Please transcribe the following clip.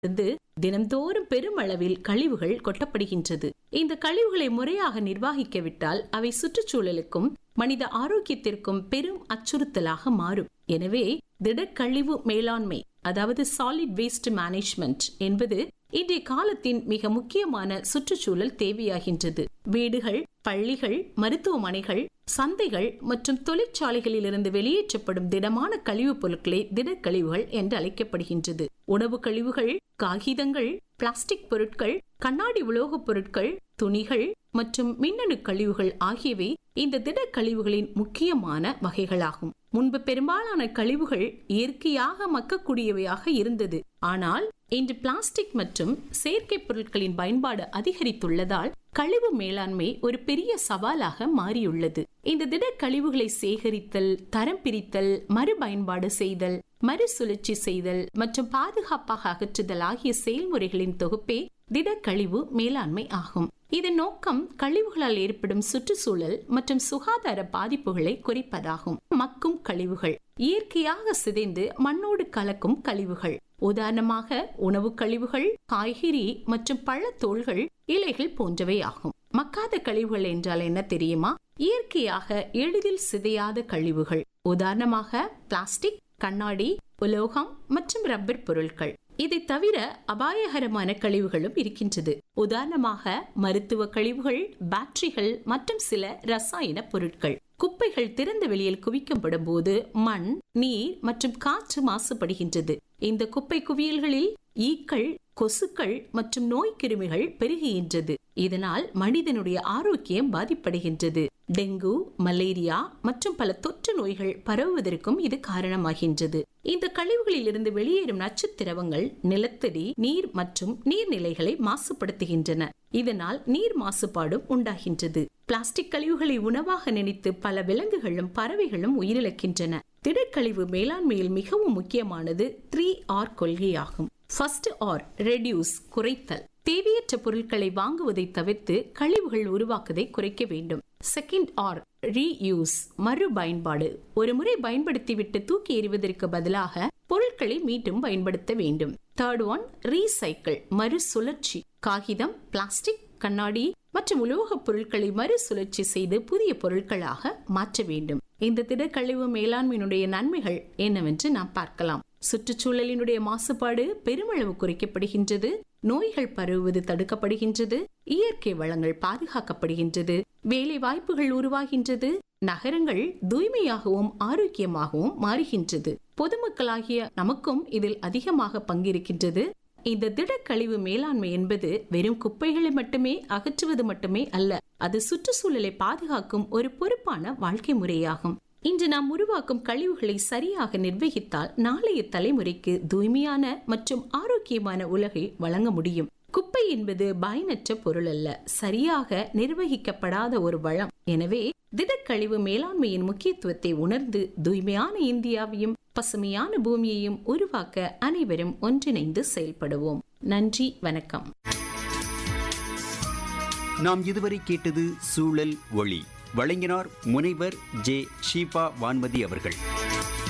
இருந்து தினந்தோறும் பெருமளவில் கழிவுகள் கொட்டப்படுகின்றது இந்த கழிவுகளை முறையாக நிர்வகிக்கவிட்டால் அவை சுற்றுச்சூழலுக்கும் மனித ஆரோக்கியத்திற்கும் பெரும் அச்சுறுத்தலாக மாறும் எனவே திடக்கழிவு மேலாண்மை அதாவது சாலிட் வேஸ்ட் மேனேஜ்மெண்ட் என்பது இன்றைய காலத்தின் மிக முக்கியமான சுற்றுச்சூழல் தேவையாகின்றது வீடுகள் பள்ளிகள் மருத்துவமனைகள் சந்தைகள் மற்றும் தொழிற்சாலைகளில் இருந்து வெளியேற்றப்படும் திடமான கழிவுப் பொருட்களே திடக்கழிவுகள் என்று அழைக்கப்படுகின்றது உணவு கழிவுகள் காகிதங்கள் பிளாஸ்டிக் பொருட்கள் கண்ணாடி உலோகப் பொருட்கள் துணிகள் மற்றும் மின்னணு கழிவுகள் ஆகியவை இந்த திடக்கழிவுகளின் முக்கியமான வகைகளாகும் முன்பு பெரும்பாலான கழிவுகள் இயற்கையாக மக்கக்கூடியவையாக இருந்தது ஆனால் இன்று பிளாஸ்டிக் மற்றும் செயற்கை பொருட்களின் பயன்பாடு அதிகரித்துள்ளதால் கழிவு மேலாண்மை ஒரு பெரிய சவாலாக மாறியுள்ளது இந்த திட கழிவுகளை சேகரித்தல் தரம் பிரித்தல் மறுபயன்பாடு செய்தல் மறுசுழற்சி செய்தல் மற்றும் பாதுகாப்பாக அகற்றுதல் ஆகிய செயல்முறைகளின் தொகுப்பே திடக்கழிவு மேலாண்மை ஆகும் இதன் நோக்கம் கழிவுகளால் ஏற்படும் சுற்றுச்சூழல் மற்றும் சுகாதார பாதிப்புகளை குறைப்பதாகும் மக்கும் கழிவுகள் இயற்கையாக சிதைந்து மண்ணோடு கலக்கும் கழிவுகள் உதாரணமாக உணவு கழிவுகள் காய்கறி மற்றும் பழத்தோள்கள் இலைகள் போன்றவை ஆகும் மக்காத கழிவுகள் என்றால் என்ன தெரியுமா இயற்கையாக எளிதில் சிதையாத கழிவுகள் உதாரணமாக பிளாஸ்டிக் கண்ணாடி உலோகம் மற்றும் ரப்பர் பொருட்கள் இதை தவிர அபாயகரமான கழிவுகளும் இருக்கின்றது உதாரணமாக மருத்துவ கழிவுகள் பேட்டரிகள் மற்றும் சில ரசாயன பொருட்கள் குப்பைகள் திறந்த வெளியில் குவிக்கப்படும் போது மண் நீர் மற்றும் காற்று மாசுபடுகின்றது இந்த குப்பை குவியல்களில் ஈக்கள் கொசுக்கள் மற்றும் நோய் கிருமிகள் பெருகுகின்றது இதனால் மனிதனுடைய ஆரோக்கியம் பாதிப்படைகின்றது டெங்கு மலேரியா மற்றும் பல தொற்று நோய்கள் பரவுவதற்கும் இது காரணமாகின்றது இந்த கழிவுகளில் இருந்து வெளியேறும் நச்சுத்திரவங்கள் நிலத்தடி நீர் மற்றும் நீர்நிலைகளை மாசுபடுத்துகின்றன இதனால் நீர் மாசுபாடும் உண்டாகின்றது பிளாஸ்டிக் கழிவுகளை உணவாக நினைத்து பல விலங்குகளும் பறவைகளும் உயிரிழக்கின்றன திடக்கழிவு மேலாண்மையில் மிகவும் முக்கியமானது த்ரீ ஆர் கொள்கையாகும் ஃபர்ஸ்ட் ஆர் ரெடியூஸ் குறைத்தல் தேவையற்ற பொருட்களை வாங்குவதை தவிர்த்து கழிவுகள் உருவாக்குவதை குறைக்க வேண்டும் செகண்ட் ஆர் ரீயூஸ் மறு பயன்பாடு ஒரு முறை பயன்படுத்திவிட்டு தூக்கி எறிவதற்கு பதிலாக பொருட்களை மீண்டும் பயன்படுத்த வேண்டும் தேர்ட் ஒன் ரீசைக்கிள் மறுசுழற்சி காகிதம் பிளாஸ்டிக் கண்ணாடி மற்றும் உலோகப் பொருட்களை மறுசுழற்சி செய்து புதிய பொருட்களாக மாற்ற வேண்டும் இந்த திடக்கழிவு மேலாண்மையினுடைய நன்மைகள் என்னவென்று நாம் பார்க்கலாம் சுற்றுச்சூழலினுடைய மாசுபாடு பெருமளவு குறைக்கப்படுகின்றது நோய்கள் பரவுவது தடுக்கப்படுகின்றது இயற்கை வளங்கள் பாதுகாக்கப்படுகின்றது வேலை வாய்ப்புகள் உருவாகின்றது நகரங்கள் தூய்மையாகவும் ஆரோக்கியமாகவும் மாறுகின்றது பொதுமக்களாகிய நமக்கும் இதில் அதிகமாக பங்கிருக்கின்றது இந்த திடக்கழிவு மேலாண்மை என்பது வெறும் குப்பைகளை மட்டுமே அகற்றுவது மட்டுமே அல்ல அது சுற்றுச்சூழலை பாதுகாக்கும் ஒரு பொறுப்பான வாழ்க்கை முறையாகும் இன்று நாம் உருவாக்கும் கழிவுகளை சரியாக நிர்வகித்தால் நாளைய தலைமுறைக்கு தூய்மையான மற்றும் ஆரோக்கியமான உலகை வழங்க முடியும் குப்பை என்பது பயனற்ற பொருள் அல்ல சரியாக நிர்வகிக்கப்படாத ஒரு வளம் எனவே திடக்கழிவு மேலாண்மையின் முக்கியத்துவத்தை உணர்ந்து தூய்மையான இந்தியாவையும் பசுமையான பூமியையும் உருவாக்க அனைவரும் ஒன்றிணைந்து செயல்படுவோம் நன்றி வணக்கம் நாம் இதுவரை கேட்டது சூழல் ஒளி வழங்கினார் முனைவர் ஜே ஷீபா வான்மதி அவர்கள்